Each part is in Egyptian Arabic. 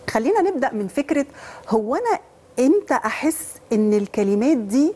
خلينا نبدا من فكره هو انا امتى احس ان الكلمات دي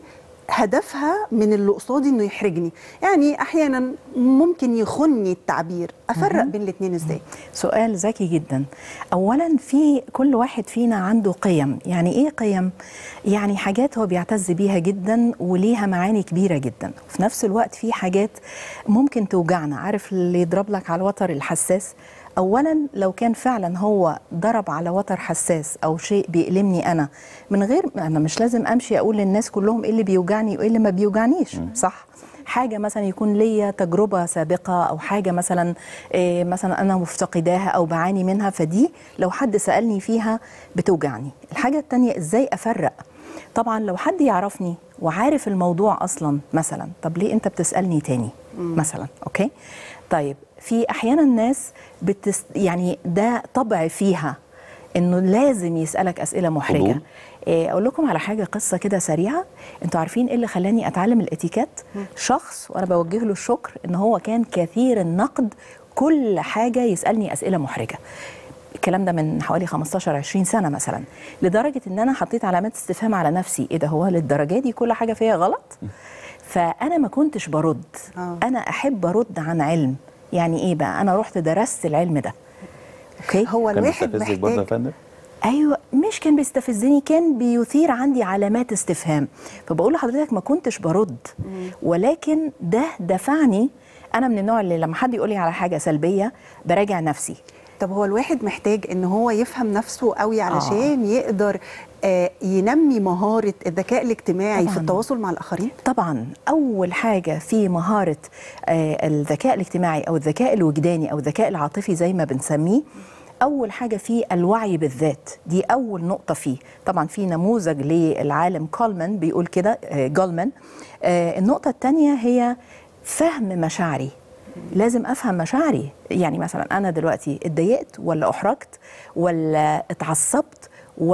هدفها من اللي قصادي انه يحرجني يعني احيانا ممكن يخني التعبير افرق بين الاثنين ازاي سؤال ذكي جدا اولا في كل واحد فينا عنده قيم يعني ايه قيم يعني حاجات هو بيعتز بيها جدا وليها معاني كبيره جدا في نفس الوقت في حاجات ممكن توجعنا عارف اللي يضرب لك على الوتر الحساس اولا لو كان فعلا هو ضرب على وتر حساس او شيء بيألمني انا من غير انا مش لازم امشي اقول للناس كلهم ايه اللي بيوجعني وايه اللي ما بيوجعنيش صح حاجه مثلا يكون ليا تجربه سابقه او حاجه مثلا إيه مثلا انا مفتقداها او بعاني منها فدي لو حد سالني فيها بتوجعني الحاجه الثانيه ازاي افرق طبعا لو حد يعرفني وعارف الموضوع اصلا مثلا طب ليه انت بتسالني تاني مثلا اوكي طيب في احيانا الناس بتس يعني ده طبع فيها انه لازم يسالك اسئله محرجه فضول. إيه، اقول لكم على حاجه قصه كده سريعه انتوا عارفين ايه اللي خلاني اتعلم الاتيكيت شخص وانا بوجه له الشكر ان هو كان كثير النقد كل حاجه يسالني اسئله محرجه الكلام ده من حوالي 15 20 سنه مثلا لدرجه ان انا حطيت علامات استفهام على نفسي ايه ده هو للدرجه دي كل حاجه فيها غلط فانا ما كنتش برد آه. انا احب ارد عن علم يعني ايه بقى انا رحت درست العلم ده اوكي هو كان الواحد بيستفزك برضه يا محتاج فندم ايوه مش كان بيستفزني كان بيثير عندي علامات استفهام فبقول لحضرتك ما كنتش برد ولكن ده دفعني انا من النوع اللي لما حد يقول لي على حاجه سلبيه براجع نفسي طب هو الواحد محتاج ان هو يفهم نفسه قوي علشان آه. يقدر آه ينمي مهاره الذكاء الاجتماعي طبعاً. في التواصل مع الاخرين طبعا اول حاجه في مهاره آه، الذكاء الاجتماعي او الذكاء الوجداني او الذكاء العاطفي زي ما بنسميه اول حاجه فيه الوعي بالذات دي اول نقطه فيه طبعا في نموذج للعالم كولمان بيقول كده آه، جولمان آه، النقطه الثانيه هي فهم مشاعري لازم افهم مشاعري يعني مثلا انا دلوقتي اتضايقت ولا احرجت ولا اتعصبت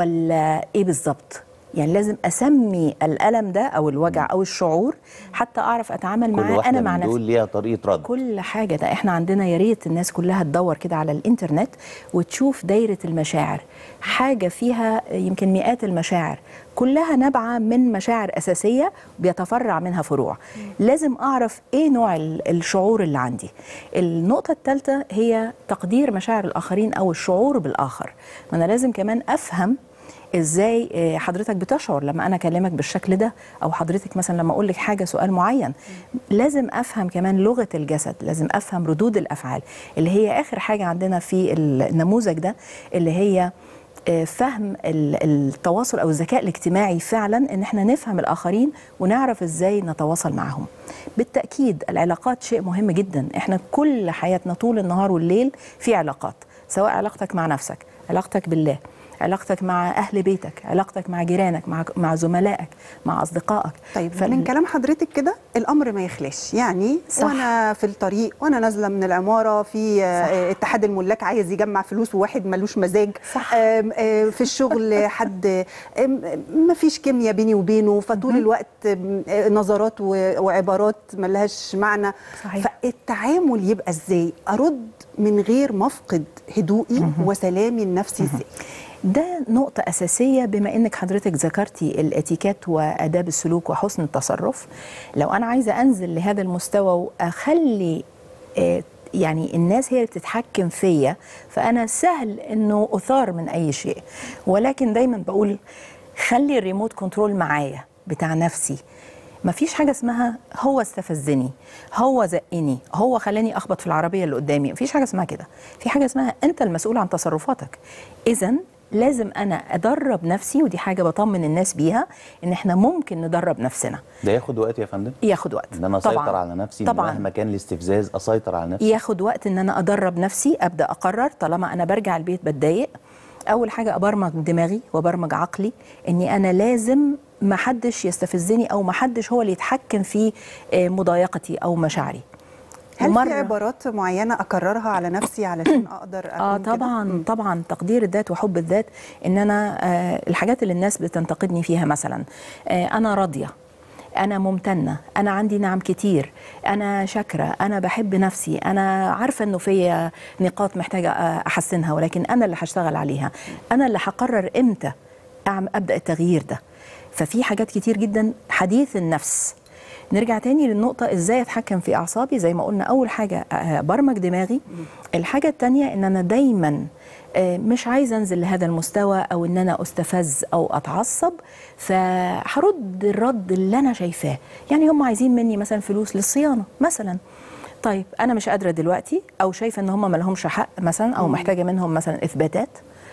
ولا ايه بالظبط يعني لازم اسمي الالم ده او الوجع او الشعور حتى اعرف اتعامل كل معاه واحده انا مع من نفسي دول ليها طريقه رد كل حاجه ده احنا عندنا يا ريت الناس كلها تدور كده على الانترنت وتشوف دايره المشاعر حاجه فيها يمكن مئات المشاعر كلها نابعه من مشاعر اساسيه بيتفرع منها فروع لازم اعرف ايه نوع ال- الشعور اللي عندي النقطه الثالثه هي تقدير مشاعر الاخرين او الشعور بالاخر ما انا لازم كمان افهم ازاي آه، حضرتك بتشعر لما انا اكلمك بالشكل ده او حضرتك مثلا لما اقول لك حاجه سؤال معين لازم افهم كمان لغه الجسد لازم افهم ردود الافعال اللي هي اخر حاجه عندنا في النموذج ده اللي هي آه، فهم ال- التواصل او الذكاء الاجتماعي فعلا ان احنا نفهم الاخرين ونعرف ازاي نتواصل معهم بالتاكيد العلاقات شيء مهم جدا احنا كل حياتنا طول النهار والليل في علاقات سواء علاقتك مع نفسك علاقتك بالله علاقتك مع اهل بيتك علاقتك مع جيرانك مع مع زملائك مع اصدقائك طيب فال- من كلام حضرتك كده الامر ما يخلاش يعني صح. وانا في الطريق وانا نازله من العماره في آه، اتحاد الملاك عايز يجمع فلوس وواحد ملوش مزاج صح. آم، آه، في الشغل حد ما فيش كيمياء بيني وبينه فطول الوقت آم، آه، نظرات و- وعبارات ملهاش معنى صحيح. فالتعامل يبقى ازاي ارد من غير ما افقد هدوئي وسلامي النفسي ازاي ده نقطة أساسية بما إنك حضرتك ذكرتي الاتيكيت وآداب السلوك وحسن التصرف لو أنا عايزة أنزل لهذا المستوى وأخلي آه، يعني الناس هي اللي بتتحكم فيا فأنا سهل إنه أثار من أي شيء ولكن دايما بقول خلي الريموت كنترول معايا بتاع نفسي مفيش حاجة اسمها هو استفزني هو زقني هو خلاني أخبط في العربية اللي قدامي مفيش حاجة اسمها كده في حاجة اسمها أنت المسؤول عن تصرفاتك إذا لازم أنا أدرب نفسي ودي حاجة بطمن الناس بيها إن إحنا ممكن ندرب نفسنا ده ياخد وقت يا فندم ياخد وقت ان انا اسيطر طبعاً. على نفسي طبعا مهما كان الاستفزاز اسيطر على نفسي ياخد وقت ان انا ادرب نفسي ابدا اقرر طالما انا برجع البيت بتضايق اول حاجه ابرمج دماغي وابرمج عقلي اني انا لازم ما حدش يستفزني او ما حدش هو اللي يتحكم في آه، مضايقتي او مشاعري هل ومرة- في عبارات معينه اكررها على نفسي علشان اقدر اه أكون كده؟ طبعا طبعا تقدير الذات وحب الذات ان انا آه الحاجات اللي الناس بتنتقدني فيها مثلا آه انا راضيه انا ممتنه انا عندي نعم كتير انا شاكره انا بحب نفسي انا عارفه انه في نقاط محتاجه احسنها ولكن انا اللي هشتغل عليها انا اللي هقرر امتى أعم- ابدا التغيير ده ففي حاجات كتير جدا حديث النفس نرجع تاني للنقطة ازاي اتحكم في اعصابي زي ما قلنا اول حاجة آه، برمج دماغي الحاجة التانية ان انا دايما آه، مش عايزة انزل لهذا المستوى او ان انا استفز او اتعصب فهرد الرد اللي انا شايفاه يعني هم عايزين مني مثلا فلوس للصيانة مثلا طيب انا مش قادرة دلوقتي او شايفة ان هم ملهمش حق مثلا او محتاجة منهم مثلا اثباتات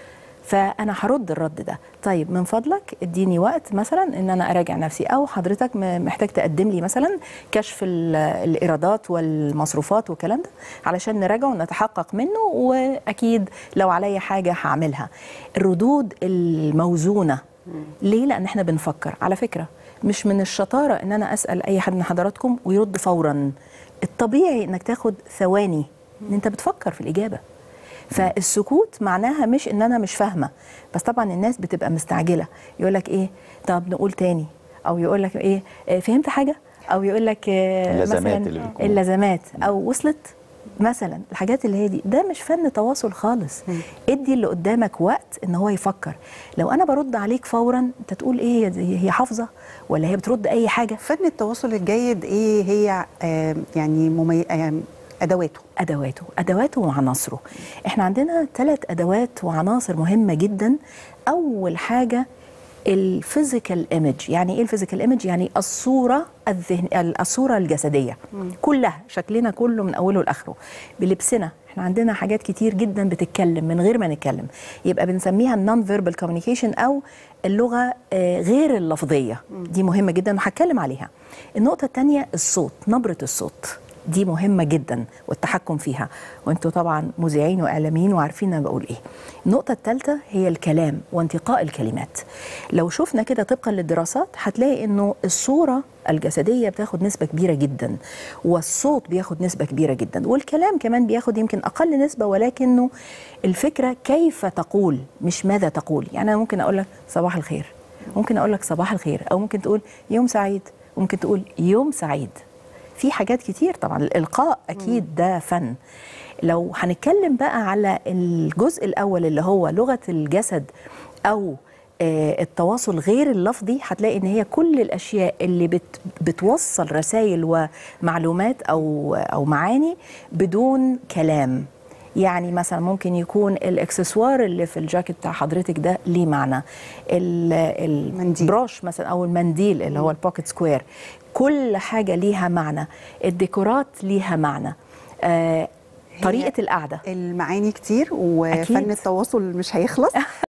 فانا هرد الرد ده طيب من فضلك اديني وقت مثلا ان انا اراجع نفسي او حضرتك م- محتاج تقدم لي مثلا كشف ال- الايرادات والمصروفات والكلام ده علشان نراجعه ونتحقق منه واكيد لو عليا حاجه هعملها الردود الموزونه ليه لان احنا بنفكر على فكره مش من الشطاره ان انا اسال اي حد من حضراتكم ويرد فورا الطبيعي انك تاخد ثواني ان انت بتفكر في الاجابه فالسكوت معناها مش ان انا مش فاهمه بس طبعا الناس بتبقى مستعجله يقول لك ايه طب نقول تاني او يقول لك ايه آه، فهمت حاجه او يقول لك آه، اللازمات مثلاً اللي بتكون. اللازمات او وصلت مثلا الحاجات اللي هي دي ده مش فن تواصل خالص ادي اللي قدامك وقت ان هو يفكر لو انا برد عليك فورا انت تقول ايه هي دي- هي حافظه ولا هي بترد اي حاجه فن التواصل الجيد ايه هي آه، يعني ممي... آه، ادواته ادواته ادواته وعناصره احنا عندنا ثلاث ادوات وعناصر مهمه جدا اول حاجه الفيزيكال ايمج يعني ايه الفيزيكال ايمج يعني الصوره الذهن الصوره الجسديه كلها شكلنا كله من اوله لاخره بلبسنا احنا عندنا حاجات كتير جدا بتتكلم من غير ما نتكلم يبقى بنسميها النون فيربال كوميونيكيشن او اللغه آه، غير اللفظيه دي مهمه جدا وهتكلم عليها النقطه الثانيه الصوت نبره الصوت دي مهمة جدا والتحكم فيها وانتوا طبعا مذيعين واعلاميين وعارفين انا بقول ايه النقطة الثالثة هي الكلام وانتقاء الكلمات لو شفنا كده طبقا للدراسات هتلاقي انه الصورة الجسدية بتاخد نسبة كبيرة جدا والصوت بياخد نسبة كبيرة جدا والكلام كمان بياخد يمكن اقل نسبة ولكنه الفكرة كيف تقول مش ماذا تقول يعني انا ممكن اقول لك صباح الخير ممكن اقول لك صباح الخير او ممكن تقول يوم سعيد ممكن تقول يوم سعيد في حاجات كتير طبعا الالقاء اكيد ده فن لو هنتكلم بقى على الجزء الاول اللي هو لغه الجسد او آه، التواصل غير اللفظي هتلاقي ان هي كل الاشياء اللي بت بتوصل رسائل ومعلومات او او معاني بدون كلام يعني مثلا ممكن يكون الاكسسوار اللي في الجاكيت بتاع حضرتك ده ليه معنى ال- منديل. البروش مثلا او المنديل اللي هو البوكيت سكوير كل حاجه ليها معنى الديكورات ليها معنى آه طريقه القعده المعاني كتير وفن أكيد. التواصل مش هيخلص